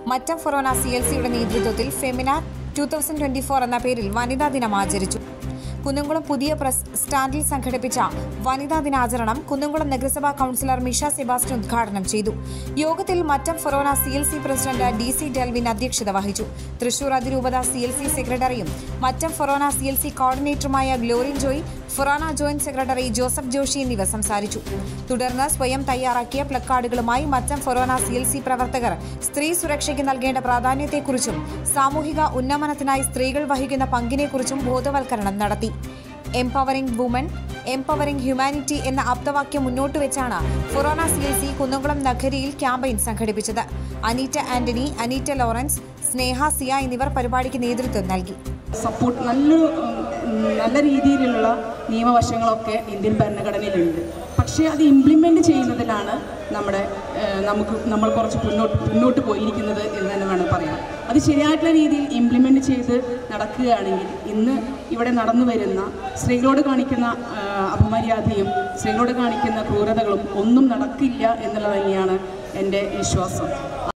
Mattam Forane C L സിയുടെ നേതൃത്വത്തിൽ ഫെമിന ടു തൗസൻഡ് ട്വന്റി ഫോർ എന്ന പേരിൽ വനിതാ ദിനം ആചരിച്ചു കുന്നംകുളം പുതിയ പ്രസ് സ്റ്റാൻഡിൽ സംഘടിപ്പിച്ച വനിതാ ദിനാചരണം കുന്നംകുളം നഗരസഭാ കൌൺസിലർ മിഷ സെബാസ്റ്റ്യൻ ഉദ്ഘാടനം ചെയ്തു യോഗത്തിൽ Mattam Forane C L C president D C Delvin അധ്യക്ഷത വഹിച്ചു തൃശൂർ അതിരൂപത സി എൽ സി സെക്രട്ടറിയും Mattam Forane C L C കോർഡിനേറ്ററുമായ ഗ്ലോറിൻ ജോയ് ഫൊറോന ജോയിന്റ് സെക്രട്ടറി ജോസഫ് ജോഷി എന്നിവർ സംസാരിച്ചു തുടർന്ന് സ്വയം തയ്യാറാക്കിയ പ്ലക്കാർഡുകളുമായി Mattam Forane C L C പ്രവർത്തകർ സ്ത്രീ സുരക്ഷയ്ക്ക് നൽകേണ്ട പ്രാധാന്യത്തെക്കുറിച്ചും സാമൂഹിക ഉന്നമനത്തിനായി സ്ത്രീകൾ വഹിക്കുന്ന പങ്കിനെക്കുറിച്ചും ബോധവൽക്കരണം നടത്തി എംപവറിംഗ് വുമൺ എംപവറിംഗ് ഹ്യൂമാനിറ്റി എന്ന ആപ്തവാക്യം മുന്നോട്ട് വെച്ചാണ് Forane C L C Kunnamkulam നഗരിയിൽ ക്യാമ്പയിൻ സംഘടിപ്പിച്ചത് അനീറ്റ ആന്റണി അനീറ്റ ലോറൻസ് സ്നേഹ സിയ എന്നിവർ പരിപാടിക്ക് നേതൃത്വം നൽകി സപ്പോർട്ട് നല്ലൊരു ഉം, നല്ല രീതിയിലുള്ള നിയമവശങ്ങളൊക്കെ ഇന്ത്യൻ ഭരണഘടനയിലുണ്ട് പക്ഷേ അത് ഇംപ്ലിമെൻ്റ് ചെയ്യുന്നതിലാണ് നമ്മുടെ ഏഹ്, നമുക്ക് നമ്മൾ കുറച്ച് മുന്നോട്ട് മുന്നോട്ട് പോയിരിക്കുന്നത് എന്ന് തന്നെ വേണം പറയാം അത് ശരിയായിട്ടുള്ള രീതിയിൽ ഇംപ്ലിമെൻ്റ് ചെയ്ത് നടക്കുകയാണെങ്കിൽ ഇന്ന് ഇവിടെ നടന്നു വരുന്ന സ്ത്രീകളോട് കാണിക്കുന്ന ആഹ്, അപമര്യാദയും സ്ത്രീകളോട് കാണിക്കുന്ന ക്രൂരതകളും ഒന്നും നടക്കില്ല എന്നുള്ളത് തന്നെയാണ് എൻ്റെ വിശ്വാസം